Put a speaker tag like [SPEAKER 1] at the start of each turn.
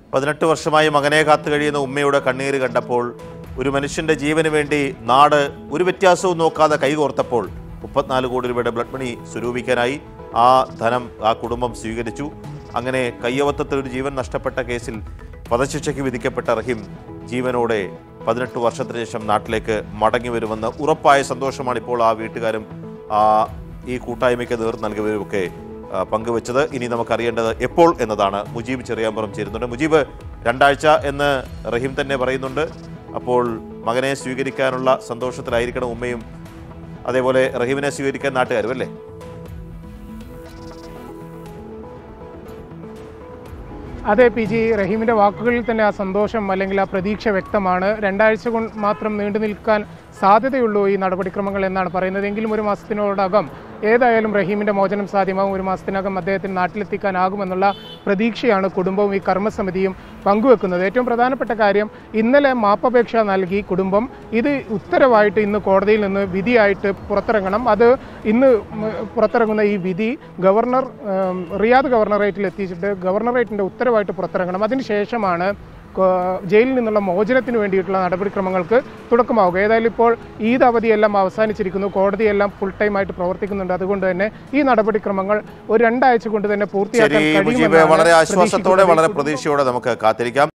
[SPEAKER 1] പതിനെട്ട് വർഷമായി മകനെ കാത്തു കഴിയുന്ന ഉമ്മയുടെ കണ്ണീര് കണ്ടപ്പോൾ ഒരു മനുഷ്യന്റെ ജീവന് വേണ്ടി നാട് ഒരു വ്യത്യാസവും നോക്കാതെ കൈകോർത്തപ്പോൾ മുപ്പത്തിനാല് കോടി രൂപയുടെ ബ്ലഡ് മണി സ്വരൂപിക്കാനായി ആ ധനം ആ കുടുംബം സ്വീകരിച്ചു അങ്ങനെ കയ്യവത്തത്തിൽ ഒരു ജീവൻ നഷ്ടപ്പെട്ട കേസിൽ വധശിക്ഷയ്ക്ക് വിധിക്കപ്പെട്ട റഹീം ജീവനോടെ പതിനെട്ട് വർഷത്തിന് ശേഷം നാട്ടിലേക്ക് മടങ്ങി വരുമെന്ന് ഉറപ്പായ സന്തോഷമാണ് ഇപ്പോൾ ആ വീട്ടുകാരും ആ ഈ കൂട്ടായ്മയ്ക്ക് നേർ നൽകിയവരുമൊക്കെ ആ, പങ്കുവച്ചത് ഇനി നമുക്കറിയേണ്ടത് എപ്പോൾ എന്നതാണ് മുജീബ് ചെറിയാമ്പുറം ചേരുന്നുണ്ട് മുജീബ് രണ്ടാഴ്ച എന്ന് റഹീം തന്നെ പറയുന്നുണ്ട് അപ്പോൾ മകനെ സ്വീകരിക്കാനുള്ള സന്തോഷത്തിലായിരിക്കണം ഉമ്മയും അതേപോലെ റഹീമിനെ സ്വീകരിക്കാൻ നാട്ടുകാരും അല്ലേ
[SPEAKER 2] അതെ പി ജി റഹീമിൻ്റെ വാക്കുകളിൽ തന്നെ ആ സന്തോഷം അല്ലെങ്കിൽ ആ പ്രതീക്ഷ വ്യക്തമാണ് രണ്ടാഴ്ച കൊണ്ട് മാത്രം നീണ്ടു നിൽക്കാൻ സാധ്യതയുള്ളൂ ഈ നടപടിക്രമങ്ങൾ എന്നാണ് പറയുന്നത് എങ്കിലും ഒരു മാസത്തിനോടകം ഏതായാലും റഹീമിൻ്റെ മോചനം സാധ്യമാകും ഒരു മാസത്തിനകം അദ്ദേഹത്തിന് നാട്ടിലെത്തിക്കാനാകുമെന്നുള്ള പ്രതീക്ഷയാണ് കുടുംബവും ഈ കർമ്മസമിതിയും പങ്കുവെക്കുന്നത് ഏറ്റവും പ്രധാനപ്പെട്ട കാര്യം ഇന്നലെ മാപ്പപേക്ഷ നൽകി കുടുംബം ഇത് ഉത്തരവായിട്ട് ഇന്ന് കോടതിയിൽ നിന്ന് വിധിയായിട്ട് പുറത്തിറങ്ങണം അത് ഇന്ന് ഉം, പുറത്തിറങ്ങുന്ന ഈ വിധി ഗവർണർ ഉം, റിയാദ് ഗവർണറേറ്റിൽ എത്തിച്ചിട്ട് ഗവർണറേറ്റിൻ്റെ ഉത്തരവായിട്ട് പുറത്തിറങ്ങണം അതിനുശേഷമാണ് കോ- ജയിലിൽ നിന്നുള്ള മോചനത്തിന് വേണ്ടിയിട്ടുള്ള നടപടിക്രമങ്ങൾക്ക് തുടക്കമാവുക ഏതായാലും ഇപ്പോൾ ഈദ് അവധിയെല്ലാം അവസാനിച്ചിരിക്കുന്നു കോടതിയെല്ലാം ഫുൾ ടൈം ആയിട്ട് പ്രവർത്തിക്കുന്നുണ്ട് അതുകൊണ്ട് തന്നെ ഈ നടപടിക്രമങ്ങൾ ഒരു രണ്ടാഴ്ച കൊണ്ട് തന്നെ പൂർത്തിയാക്കാൻ
[SPEAKER 1] ശരി മുജീബ്
[SPEAKER 2] കഴിയുമെന്നാണ്
[SPEAKER 1] വളരെ ആശ്വാസത്തോടെ
[SPEAKER 2] പ്രതീക്ഷിക്കുന്നത്.
[SPEAKER 1] വളരെ പ്രതീക്ഷയോടെ നമുക്ക് കാത്തിരിക്കാം